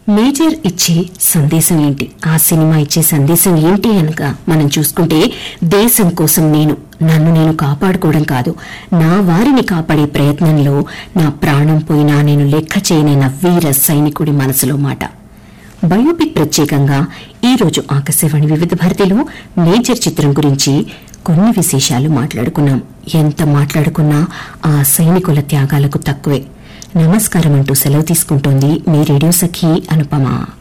major ఇచ్చే సందేశం ఏంటి ఆ సినిమా ఇచ్చే సందేశం ఏంటి అనక మనం చూసుకుంటే దేశం కోసం నేను నన్ను నేను కాపాడుకోవడం కాదు నా వారిని కాపాడే ప్రయత్నంలో నా ప్రాణం పోయినా నేను లెక్క చేయనైన వీర సైనికుడి మనసులో మాట బయోపిక్ ప్రత్యేకంగా ఈ రోజు ఆకాశవాణి వివిధ భారతిలో మేజర్ చిత్రం గురించి కొన్ని విశేషాలు మాట్లాడుకున్నాం ఎంత మాట్లాడుకున్నా ఆ సైనికుల త్యాగాలకు తక్కువే నమస్కారం అంటూ సెలవు తీసుకుంటోంది మీ రేడియో సఖి అనుపమ